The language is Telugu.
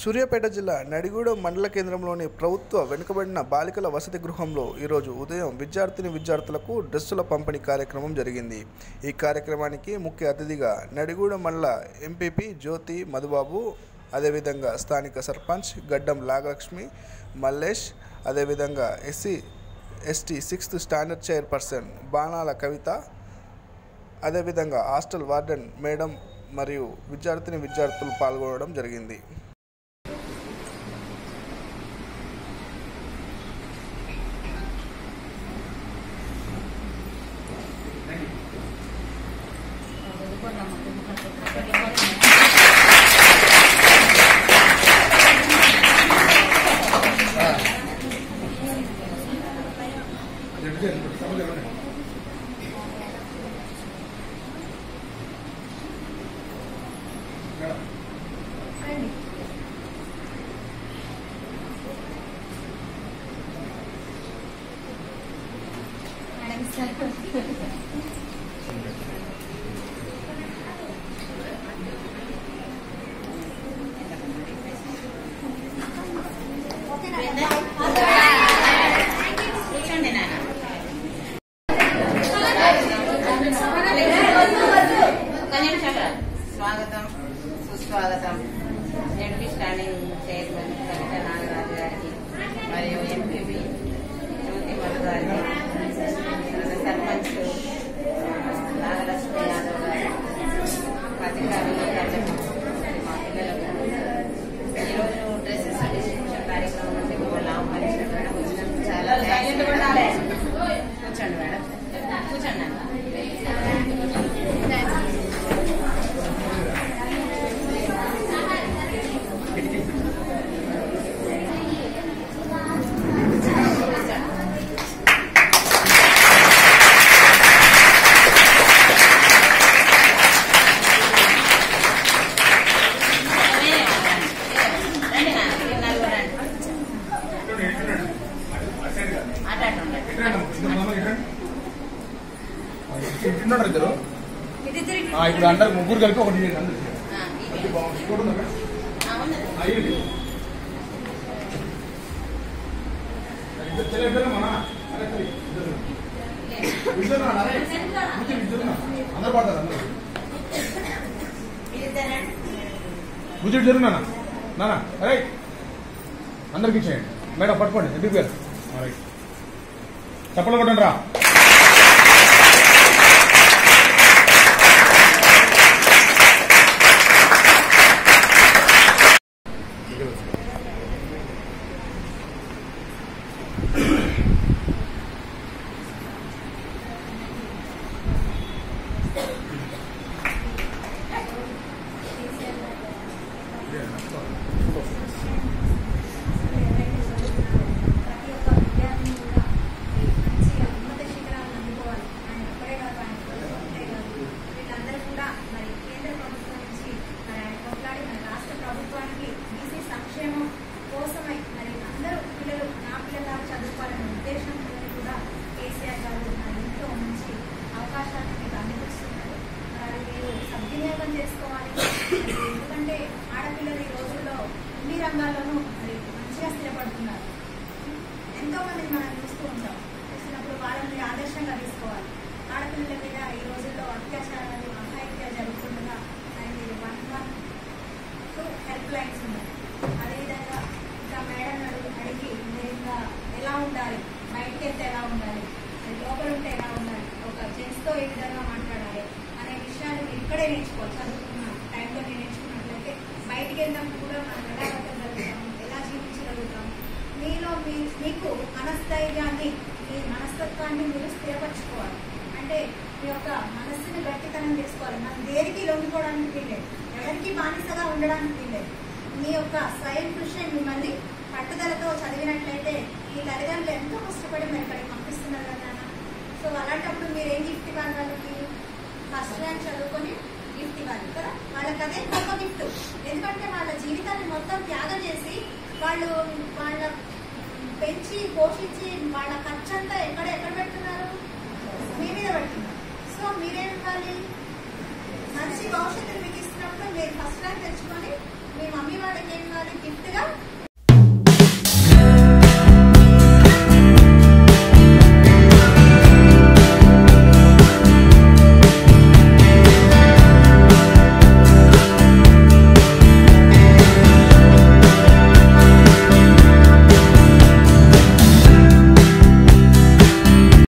సూర్యాపేట జిల్లా నడిగూడెం మండల కేంద్రంలోని ప్రభుత్వ వెనుకబడిన బాలికల వసతి గృహంలో ఈరోజు ఉదయం విద్యార్థిని విద్యార్థులకు డ్రెస్సుల పంపిణీ కార్యక్రమం జరిగింది ఈ కార్యక్రమానికి ముఖ్య అతిథిగా నడిగూడెం మండల ఎంపీపీ జ్యోతి మధుబాబు అదేవిధంగా స్థానిక సర్పంచ్ గడ్డం నాగలక్ష్మి మల్లేష్ అదేవిధంగా SC ST sixth standard chairperson Banala Kavitha అదేవిధంగా హాస్టల్ వార్డెన్ మేడం మరియు విద్యార్థిని విద్యార్థులు పాల్గొనడం జరిగింది కూర్చోండి నాన్న ఒక్క నిమిషం రా. స్వాగతం సుస్వాగతం MP standing chairman Kavitha Nagaraju గారికి మరియు ఎంపీపీ జ్యోతి మధు గారికి మన సర్పంచ్ నాగలక్ష్మి యాదవ్ గారు అధికారులు ప్రజలకు మా పిల్లలకు ఈరోజు డ్రెస్సెస్ డిస్ట్రిబ్యూషన్ కార్యక్రమం నుండి మిమ్మల్ని ఆహ్వానించిన మేడం వచ్చినందుకు చాలా థ్యాంక్స్ కూర్చోండి మేడం కూర్చోండి అన్న రండి నాన్న మీరు నలుగురు రండి మాట్లాడుతుండండి తింటున్నారు ఇద్దరు ఆ, ఇప్పుడు అందరు ముగ్గురు కలిపి ఒకటి చేయండి అందరు ఆ, ఇది. ఇది బాగుంది. ఇంకోటి ఉందా? ఆ, ఉన్నది. ఆ, ఇవ్వండి. ఇద్దరు చెల్లె ఇద్దరు మన అరే, తల్లి, ఇద్దరు. ఇద్దరు నా, అరే. కూర్చోండి, ఇద్దరు నా. అందరు పడతారు అందరు మీరిద్దరు రండి. కూర్చోండి ఇద్దరు నాన్న నాన్న రైట్ అందరికి ఇచ్చేయండి మేడం పట్టుకోండి ఎందుకు పేరు రైట్ చప్పలు కొట్టండి రా ప్రతి ఒక్క విద్యార్థిని కూడా ఈ మంచిగా ఉన్నత శిఖరాలను అందుకోవాలి ఆయన ఒక్కడే కాదు ఆయన కొడుకు ఒకటే కాదు వీళ్ళందరూ కూడా మరి కేంద్ర ప్రభుత్వం నుంచి మరి ఆయన కొట్లాడి మన రాష్ట్ర ప్రభుత్వానికి బీసీ సంక్షేమం కోసమై మరి అందరూ పిల్లలు నా పిల్లలాగా చదువుకోవాలనే ఉద్దేశంతో కూడా కేసీఆర్ గారు మరి ఎంతో మంచి అవకాశాలను మీకు అందిస్తున్నారు మరి మీరు సద్వినియోగం చేసుకోవాలి మరి ఎందుకంటే ఆడపిల్లలు ఈ రోజుల్లో అన్ని రంగాల్లోనూ మరి మంచిగా స్థిరపడుతున్నారు ఎంతో మందిని మనం చూస్తూ ఉంటాం చూసినప్పుడు వాళ్ళని మీరు ఆదర్శంగా తీసుకోవాలి ఆడపిల్లల మీద ఈ రోజుల్లో అత్యాచారాలు అఘాయిత్యాలు జరుగుతుండగా మరి మీరు one one two help lines ఉన్నాయి అదేవిధంగా ఇంకా మేడం అడిగి అడిగి మీరు ఇంకా ఎలా ఉండాలి బయటకి వెళ్తే ఎలా ఉండాలి మరి లోపల ఉంటే ఎలా ఉండాలి ఒక జెంట్స్తో ఏ విధంగా మాట్లాడాలి అనే విషయాలు మీరు ఇక్కడే నేర్చుకోవాలి చదువుకున్న టైంలో మీరు నేర్చుకున్నట్లయితే బయటికి వెళ్ళినప్పుడు కూడా మనం ఎలా బతకగలుగుతాం ఎలా జీవించగలుగుతాం మీలో మీ మీకు మనస్థైర్యాన్ని మీ మనస్తత్వాన్ని మీరు స్థిరపరచుకోవాలి అంటే మీ యొక్క మనస్సుని గట్టితనం చేసుకోవాలి మనం దేనికి లొంగిపోవడానికి వీలేదు ఎవరికి బానిసగా ఉండడానికి వీలేదు మీ యొక్క స్వయం కృషి మిమ్మల్ని పట్టుదలతో చదివినట్లయితే ఈ తల్లిదండ్రులు ఎంతో కష్టపడి మరి ఇక్కడికి పంపిస్తున్నారు కదా నాన్న. సో అలాంటప్పుడు మీరు ఏం గిఫ్ట్ ఇవ్వాలి వాళ్ళకి ఫస్ట్ ర్యాంక్ చదువుకొని గిఫ్ట్ ఇవ్వాలి కదా వాళ్ళకి అదే గొప్ప గిఫ్ట్ ఎందుకంటే వాళ్ళ జీవితాన్ని మొత్తం త్యాగం చేసి వాళ్ళు వాళ్ళ పెంచి పోషించి వాళ్ళ ఖర్చు అంతా ఎక్కడ ఎక్కడ పెడుతున్నారు మీ మీద పెడుతున్నారు సో మీరేం ఇవ్వాలి మంచి భవిష్యత్తుని మీకు ఇస్తున్నప్పుడు మీరు ఫస్ట్ ర్యాంక్ తెచ్చుకొని మీ మమ్మీ వాళ్ళకి ఏం ఇవ్వాలి గిఫ్ట్గా